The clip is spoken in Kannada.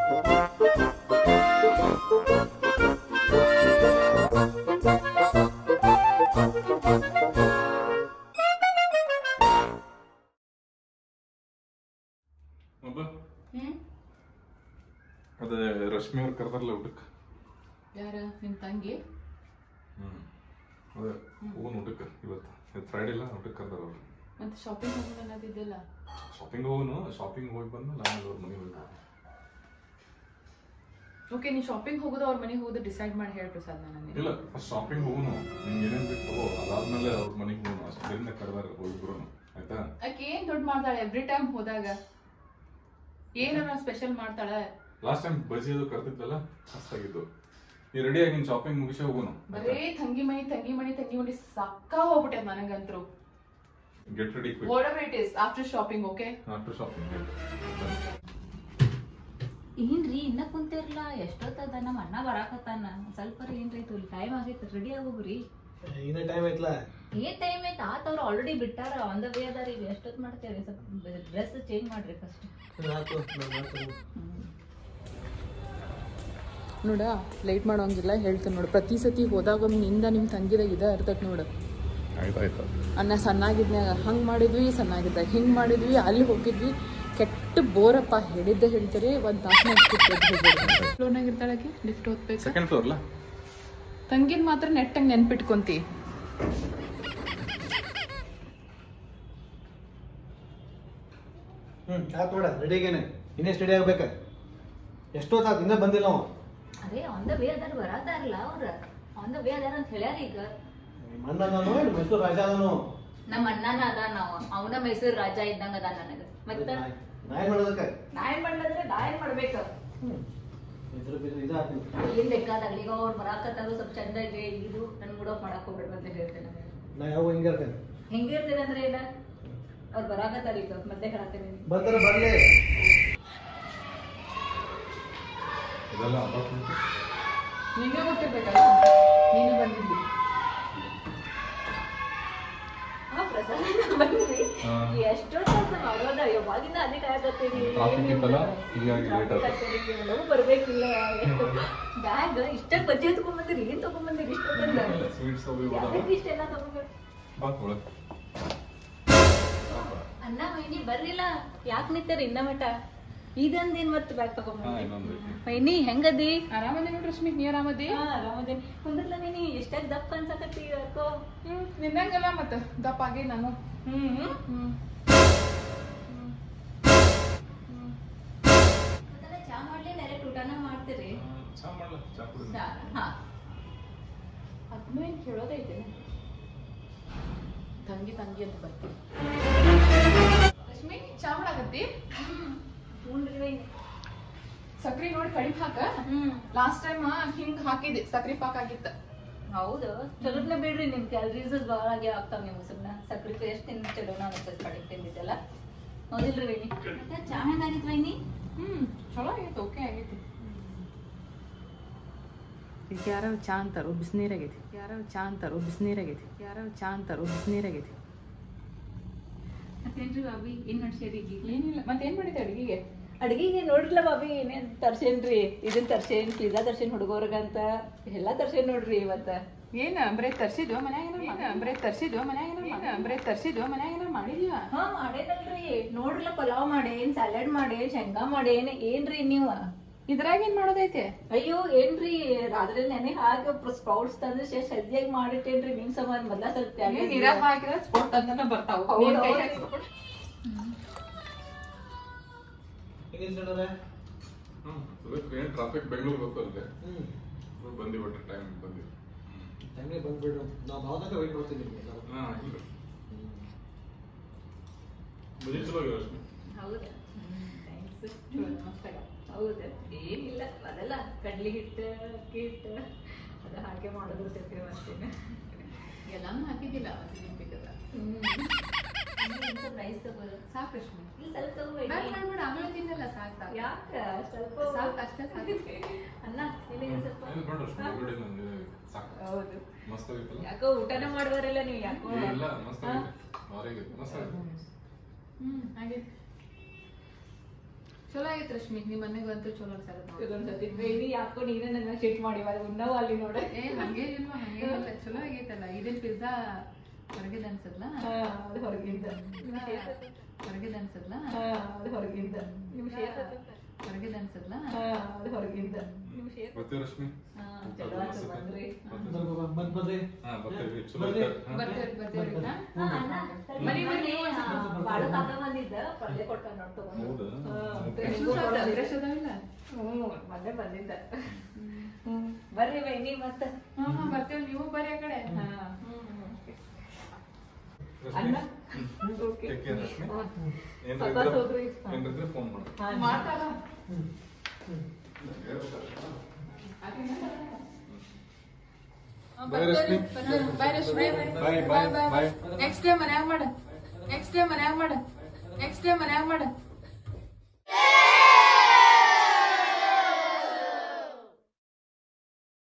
ಒಬ್ಬ ಹ್ಮ್ ಅದೇ ರಶ್ಮಿ ಅವ್ರು ಕರ್ದಾರಲ್ಲ ಊಟಕ್ಕೆ ಯಾರ ನಿಮ್ ತಂಗಿ ಹ್ಮ್ ಅದೇ ಹೋಗೋಣ ಊಟಕ್ಕೆ ಇವತ್ತು ಇವತ್ತು ಫ್ರೈಡೆ ಇಲ್ಲ ಊಟಕ್ಕೆ ಕರ್ದಾರ ಅವ್ರು ಮತ್ತೆ ಶಾಪಿಂಗ್ ಹೋಗೋಣ ಅನ್ನೋದಿದ್ದೆಲ್ಲ ಶಾಪಿಂಗ್ ಹೋಗೋನು ಶಾಪಿಂಗ್ ಹೋಗಿ ಬಂದ್ಮೇಲೆ ಆಮೇಲೆ ಅವ್ರ ಮನೆಗೆ ಹೋಗಿ ಓಕೆ ನೀ ಶಾಪಿಂಗ್ ಹೋಗೋದು ಅವ್ರ ಮನೆಗೆ ಹೋಗೋದು ಡಿಸೈಡ್ ಮಾಡಿ ಹೇಳಿ ಪ್ರಸಾದ್ ನನಗೆ ಇಲ್ಲ ಫಸ್ಟ್ ಶಾಪಿಂಗ್ ಹೋಗೋನು ನಿಂಗೆ ಏನೇನು ಬೇಕು ತಗೋ ಅದಾದ್ಮೇಲೆ ಅವ್ರ ಮನೆಗೆ ಹೋಗೋನು ಅಷ್ಟರಿಂದ ಕರ್ದಾರ ಹೋಗಿಬ್ರು ಆಯ್ತಾ ಆಕೆ ಏನ್ ದೊಡ್ಡ ಮಾಡ್ತಾಳೆ ಎವ್ರಿ ಟೈಮ್ ಹೋದಾಗ ಏನಾರ ಸ್ಪೆಷಲ್ ಮಾಡ್ತಾಳೆ ಲಾಸ್ಟ್ ಟೈಮ್ ಬಜಿ ಅದು ಕರ್ತಿದ್ಲಲ್ಲ ಮಸ್ತಾಗಿದ್ದು ನೀ ರೆಡಿ ಆಗಿ ಶಾಪಿಂಗ್ ಮುಗಿಸಿ ಹೋಗೋನು ಬರೇ ತಂಗಿ ಮನಿ ತಂಗಿ ಮನಿ ತಂಗಿ ಮನಿ ಸಕ್ಕಾ ಹೋಗ್ಬಿಟ್ಟೆ ನನಗಂತರು get ready quick whatever it is after shopping okay after shopping ಏನ್ರಿ ಇನ್ನ ಕುಂತಿರ್ಲ ಎಷ್ಟೊತ್ತದ ನಮ್ಮ ಅಣ್ಣ ಬರಾಕತ್ತಾನ ಒಂದ್ ಸ್ವಲ್ಪ ರೀ ಏನ್ರಿ ತುಲ್ ಟೈಮ್ ಆಗೈತೆ ರೆಡಿ ಆಗೋಗ್ರಿ ಇನ್ನ ಟೈಮ್ ಐತ್ಲಾ ಏನ್ ಟೈಮ್ ಐತೆ ಆತ ಅವ್ರು ಆಲ್ರೆಡಿ ಬಿಟ್ಟಾರ ಆನ್ ದ ವೇ ಅದಾರ ಈಗ ಎಷ್ಟೊತ್ ಮಾಡ್ತೇವ್ರಿ ಸ್ವಲ್ಪ ಡ್ರೆಸ್ ಚೇಂಜ್ ಮಾಡ್ರಿ ಫಸ್ಟ್ ಹಾಕು ನಾನ್ ಮಾಡ್ತೀನಿ. ನೋಡ ಲೇಟ್ ಮಾಡೋಂಗಿಲ್ಲ ಹೇಳ್ತೇನೆ ನೋಡು ಪ್ರತಿ ಸತಿ ಹೋದಾಗ ನಿಂದ ನಿಮ್ಮ ತಂಗಿದ ಇದ ಇರ್ತೈತೆ ನೋಡು ಆಯ್ತಾಯ್ತು ಅನ್ನ ಸಣ್ಣಾಗಿದ್ನ್ಯಾಗ ಹಂಗೆ ಮಾಡಿದ್ವಿ ಸಣ್ಣಾಗಿದ್ದಾಗ ಹಿಂಗೆ ಮಾಡಿದ್ವಿ ಅಲ್ಲಿ ಹೋಗಿದ್ವಿ ಕೆಟ್ಟ ಬೋರಪ್ಪ ಹೇಳಿದ್ದೆ ಹೇಳ್ತೀರಿ ಒಂದು ತಾಸು ಲೋನಾಗಿರ್ತಾಳಕ್ಕೆ ಲಿಫ್ಟ್ ಓದ್ಬೇಕು ಸೆಕೆಂಡ್ ಫ್ಲೋರ್ಲ ತಂಗಿನ ಮಾತ್ರ ನೆಟ್ಟಂಗೆ ನೆನ್ಪಿಟ್ಕೊಂತಿ ಹ್ಮ್ ಆತ್ ನೋಡ ರೆಡಿ ಆಗೇನೆ ಇನ್ನೆಷ್ಟು ರೆಡಿ ಆಗ್ಬೇಕ ಎಷ್ಟೊತ್ತು ಆತ್ ಇನ್ನ ಬಂದಿಲ್ಲ ಅವ ಅದೇ ಆನ್ ದ ವೇ ಅದಾರ ಬರಾತಾರಲ್ಲ ಅವ್ರ ಆನ್ ದ ವೇ ಅದಾರ ಅಂತ ಹೇಳ್ಯಾರ ಈಗ ನಿಮ್ಮ ಅಣ್ಣ ನಾನು ಏನು ಮೈಸೂರು ರಾಜ ಅದನು ನಮ್ಮ ಅಣ್ಣನ ಅದ ನಾವು ಅವನ ಮೈಸೂರು ರಾಜ ಇದ್ದಂಗ ಅದ ನನಗ ಮತ್ತ ನಾ ಏನ್ ಮಾಡೋದಕ್ಕೆ ನಾ ಏನ್ ಮಾಡ್ಲಂದ್ರೆ ನಾ ಏನ್ ಮಾಡ್ಬೇಕ ಹ್ಮ್ ಇದ್ರ ಬಿದ್ರ ಇದು ಆತೀನಿ ಏನ್ ಬೇಕಾದಾಗ ಈಗ ಅವ್ರು ಬರಾಕತ್ತಾರು ಸ್ವಲ್ಪ ಚಂದ ಇದೆ ಇದು ನನ್ ಮೂಡ್ ಆಫ್ ಮಾಡಕ್ ಹೋಗ್ಬೇಡ ಅಂತ ಹೇಳ್ತೇನೆ ನಾ ಯಾವ ಹಿಂಗಿರ್ತೇನೆ ಹೆಂಗಿರ್ತೀರ ಅಂದ್ರೆ ಏನ ಅವ್ರು ಬರಾಕತ್ತಾರ ಈಗ ಮತ್ತೆ ಹೇಳತ್ತೇನೆ ಬರ್ತಾರ ಬರ್ಲಿ ಇದೆಲ್ಲ ಅಪಾರ್ಟ್ಮೆಂಟ್ ನಿಂಗೆ ಗೊತ್ತಿರ್ಬೇಕಲ್ಲ ನೀನು ಬಂದಿದ್ದಿ ಹಾ ಪ್ರಸಾದ ಬಂದ್ರಿ ಹಾ. ಎಷ್ಟೊತ್ತ ಮಾಡೋದ ಯಾವಾಗಿಂದ ಅದೇ ಕಾಯಕತ್ತೀರಿ Traffic ಇತ್ತಲ್ಲ, ಹೀಗಾಗಿ late ಆಯ್ತು. ನಾವು ಬರ್ಬೇಕಿಲ್ಲ ಬ್ಯಾಗ್ ಇಷ್ಟ ಬಜ್ಜಿ ತಗೊಂಬಂದಿರಿ ಏನ್ ತಗೊಂಬಂದಿರಿ ಇಷ್ಟೊತ್ತಂದ ಸ್ವೀಟ್ಸ್ ಹೋಗಿ ಯಾವ್ದಕ್ಕೆ ಇಷ್ಟೆಲ್ಲ ತಗೊಂಡ್ಬಂದ್ರಿ ಬಾ ಒಳಗೆ ಅಣ್ಣ ಮೈನಿ ಬರ್ಲಿಲ್ಲ ಯಾಕೆ ನಿಂತಾರ ಇನ್ನ ಮಟ ಇದಂದೇನ್ ಮತ್ತೆ ಬ್ಯಾಗ್ ಹಾ ತಗೊಂಬಂದ್ರಿ ಇನ್ನೊಂದು ಐತಿ ಮೈನಿ ಹೆಂಗದಿ ಆರಾಮದಿ ನೋಡ್ರಿ ರಶ್ಮಿ ನೀ ಆರಾಮದಿ ಹಾ ಆರಾಮದೇನಿ ಕುಂದ್ರಲ್ಲ ನೀನಿ ಎಷ್ಟಾಗ ದಪ್ಪ ಅನ್ಸಕತ್ತಿ ಯಾಕೋ ಹ್ಮ್ ನಿನ್ನಂಗಲ್ಲ ಮತ್ತ ದಪ್ಪ ಆಗಿ ನಾನು ಹ್ಮ್ ಹ್ಮ್ ಮತ್ತೆಲ್ಲ ಚಾ ಮಾಡ್ಲಿ ಡೈರೆಕ್ಟ್ ಊಟನ ಮಾಡ್ತೀರಿ ಚಾ ಮಾಡ್ಲ ಚಾ ಕುಡಿ ಚಾ ಹಾ ಅದನ್ನೂ ಏನ್ ಕೇಳೋದೈತೆ ತಂಗಿ ತಂಗಿ ಅಂತ ಬರ್ತೀವಿ ರಶ್ಮಿ ಚಾ ಮಾಡಾಕತ್ತಿ ಹ್ಞೂನ್ರಿ ವೈನಿ. ಸಕ್ರಿ ನೋಡಿ ಕಡಿಮೆ ಹಾಕ ಹ್ಮ್ ಲಾಸ್ಟ್ ಟೈಮ್ ಹಿಂಗ್ ಹಾಕಿದೆ ಸಕ್ರಿ ಪಾಕ್ ಆಗಿತ್ತ ಹೌದು ಚಲೋತ್ನ ಬಿಡ್ರಿ ನಿಮ್ ಕ್ಯಾಲರೀಸ್ ಭಾಳ ಆಗಿ ಆಗ್ತಾವ ನೀವು ಸುಮ್ಮನೆ ಸಕ್ರೆ ಎಷ್ಟು ತಿಂದು ಚಲೋನ ಅನ್ಸತ್ ಕಡಿಮೆ ತಿಂದಿದ್ದಲ್ಲ ಹೌದಿಲ್ರಿ ವೈನಿ ಮತ್ತೆ ಚಾ ಹೆಂಗಾಗಿತ್ತು ವೈನಿ ಹ್ಮ್ ಚಲೋ ಆಗೈತಿ ಓಕೆ ಆಗೈತಿ ಈಗ ಯಾರೋ ಚಾ ಅಂತಾರೋ ಬಿಸಿನೀರಾಗೈತಿ ಯಾರೋ ಚಾ ಅಂತಾರೋ ಬಿಸಿನೀರಾಗೈತಿ ಯಾರೋ ಚಾ ಅಂತಾರೋ ಬಿಸಿನೀರಾಗೈತಿ ಮತ್ತೇನ್ರಿ ಬಾಬಿ ಏನ್ ನಡ್ಸ್ಯಾರಿ ಈಗ ಏನಿಲ್ಲ ಮತ್ತೇನ್ ಮಾಡಿದೆ ಅಡಿಗೆಗೆ ಅಡ್ಗಿಗೆ ನೋಡ್ರಲ್ಲ ಬಾಬಿ ಏನೇನ್ ತರ್ಸೇನ್ರಿ ಇದನ್ ತರ್ಸೇನ್ ಪಿಜ್ಜಾ ತರ್ಸೇನ್ ಹುಡುಗರ್ಗಂತ ಎಲ್ಲಾ ತರ್ಸೇನ್ ನೋಡ್ರಿ ಇವತ್ತ ಏನ ಬರೇ ತರ್ಸಿದ್ವ ಮನ್ಯಾಗ ಏನ ಬರೇ ತರ್ಸಿದ್ವ ಮನ್ಯಾಗ ಏನ ಬರೇ ತರ್ಸಿದ್ವ ಮನ್ಯಾಗ ಏನಾರ ಮಾಡಿದ್ವ ಹಾ ಮಾಡೇನಲ್ರಿ ನೋಡ್ರಲ್ಲ ಪಲಾವ್ ಮಾಡೇನ್ ಸ್ಯಾಲಡ್ ಮಾಡೇನ್ ಶೇಂಗಾ ಮಾಡೇನ್ ಏನ್ರಿ ನೀವ ಇದ್ರಾಗ ಏನ್ ಮಾಡೋದೈತೆ ಅಯ್ಯೋ ಏನ್ರಿ ರಾತ್ರಿ ನೆನೆ ಹಾಕಿ ಸ್ಪ್ರೌಟ್ಸ್ ತಂದ್ರೆ ಎಷ್ಟ್ ಹೆಲ್ದಿಯಾಗಿ ಮಾಡಿಟ್ಟೇನ್ರಿ ನಿಮ್ ಸಮಾನ ಮೊದ್ಲ ಸ್ವಲ್ಪ ತ್ಯಾಗ ನೀರಾಗ ಹಾಕಿದ್ರೆ ಸ್ಪೋರ್ಟ್ ಅಂತಾನೆ ಬರ್ತಾವ ಹೌದ್ ನೀನ್ ಕೈ ಹೌದ್. ಹಾಕ್ಸ್ಬಿಟ್ಟು. ಹೇಗೆ ಸಣ್ಣವ್ರೆ? ಹ್ಮ್ ಏನ್ ಟ್ರಾಫಿಕ್ ಬೆಂಗಳೂರು ಗೊತ್ತಲ್ದೆ ಹ್ಮ್ ಬಂದಿ ಬಿಟ್ರೆ ಟೈಮ್ ಬಂದಿ ಟೈಮ್ಗೆ ಬಂದ್ಬಿಡು ನಾವು ಭಾಳ ತನಕ ವೆಯ್ಟ್ ಮಾಡ್ತೀನಿ ನಿಮ್ಗೆ ಹಾ ಇಲ್ಲ ಬಜಿ ಚಲೋ ಆಗ್ಯಾವ ರಶ್ಮಿ ಹೌದಾ ಥ್ಯಾಂಕ್ಸ್ ಚಲೋ ಮಸ್ತಾಗ ಹೌದಾ ಏನಿಲ್ಲ ಅದೆಲ್ಲ ಕಡ್ಲಿ ಹಿಟ್ಟು ಅಕ್ಕಿ ಹಿಟ್ಟು ಅದು ಹಾಗೆ ಮಾಡೋದು ಸಕ್ಕರೆ ಮಾಡ್ತೀನಿ ಎಲ್ಲಾನು ಹಾಕಿದ್ದಿಲ್ಲ ಅದೇನ್ ಬೇಕಲ್ಲ ರೈಸ್ ತಗೋದು ಸಾಕು ರಶ್ಮಿ ಇಲ್ಲಿ ಸ್ವಲ್ಪ ತಗೋಬೇಡಿ ಬೇಡ ಬೇಡ ಬೇಡ ಆಮೇಲೆ ತಿನ್ನಲ್ಲ ಸಾಕು ಸಾಕು ಯಾಕ ಸ್ವಲ್ಪ ಸಾಕು ಅಷ್ಟೇ ಸಾಕು ಅನ್ನ ಇಲ್ಲಿ ಸ್ವಲ್ಪ ಏನು ಬೇಡ ರಶ್ಮಿ already ನಂದು ಸಾಕು ಹೌದು ಮಸ್ತ್ ಆಗಿತ್ತಲ್ಲ ಯಾಕೋ ಊಟನ ಮಾಡುವರಲ್ಲ ನೀವು ಯಾಕೋ ಇಲ್ಲ ಮಸ್ತ್ ಆಗೈತೆ ಭಾರಿ ಆಗೈತೆ ಮಸ್ತ್ ಆಗೈತೆ ಹ್ಮ್ ಹಾಗೆ ಚಲೋ ಆಗೈತೆ ರಶ್ಮಿ ನಿಮ್ಮ ಮನೆಗೆ ಅಂತೂ ಚಲೋ ಅನ್ಸತ್ತೆ ಇದೊಂದ್ಸತಿ ಬೇಬಿ ಯಾಕೋ ನೀನೇ ನನ್ನ ಶೀಟ್ ಮಾಡಿವ ಉಣ್ಣವು ಅಲ್ಲಿ ನೋಡ ಏ ಹಂಗೇನಿಲ್ವಾ ಹಂಗೇನಿಲ್ಲ ಚಲೋ ಆಗೈತಲ್ಲ ಇದೇನ್ ಪಿಜ್ಜಾ ಹೊರಗಿದ ಅನ್ಸದ್ಲ ಅದು ಹೊರಗಿಂದ ಹೊರಗಿದ ಅನ್ಸದ್ಲ ಅದು ಹೊರಗಿಂದ ನಿಮ್ ಶೇರ್ ಹೊರಗಿದ ಅನ್ಸದ್ಲ ಅದು ಹೊರಗಿಂದ ನಿಮ್ ಶೇರ್ ಬರ್ತೀವಿ ರಶ್ಮಿ ಹಾ ಚಲೋ ಆಯ್ತು ಬಂದ್ರಿ ಬಂದ್ ಬಂದ್ರಿ ಹಾ ಬರ್ತೀವಿ ಚಲೋ ಬರ್ರಿ. ಐತೆ. ಹಾ. ಬರ್ತೇವ್ರಿ ಬರ್ತೇವ್ರಿ ಹಾ? ಹಾ, ಅಣ್ಣ, ಸರಿ, ಮರಿ ಮೊನ್ನೆ, ಮರಿ ಆ, ಬಾಳು ತಾತ ಬಂದಿದ್ದ ಪಲ್ಯ ಕೊಟ್ಟ ನೋಡ್ ತಗೊಂಡು ಹೌದಾ? ಹಾ, ಓಕೆ. ಎಷ್ಟು ದಿವ್ಸ ಆಯ್ತು? ಫ್ರೆಶ್ ಅದಾವಿಲ್ಲ ಹ್ಮ್ ಮೊನ್ನೆ ಬಂದಿದ್ದ ಹ್ಮ್ ಬರ್ರಿ ಬೈನಿ ಮತ್ತ ಹಾ ಹಾ ಬರ್ತೇವ್ ನೀವು ಬರ್ರಿ ಆ ಕಡೆ ಹಾ ರಶ್ಮಿ? ಅಣ್ಣ hmm. Okay Take care, Rashmi. Hmm. ಏನ್ರ ಸ್ವಲ್ಪ ಇದ್ರೆ- ಹೋಗ್ರಿ. ಏನ್ರ ಇದ್ರೆ ಫೋನ್ ಮಾಡು ಹಾ, ಮಾತಾಡ Bye, Rashmi. Bye Rashmi Bye, bye, bye. Next day ಮನ್ಯಾಗ ಮಾಡ ನೆಕ್ಸ್ಟ್ ಡೇ ಮನ್ಯಾಗ ಮಾಡ ನೆಕ್ಸ್ಟ್ ಡೇ ಮನ್ಯಾಗ ಮಾಡ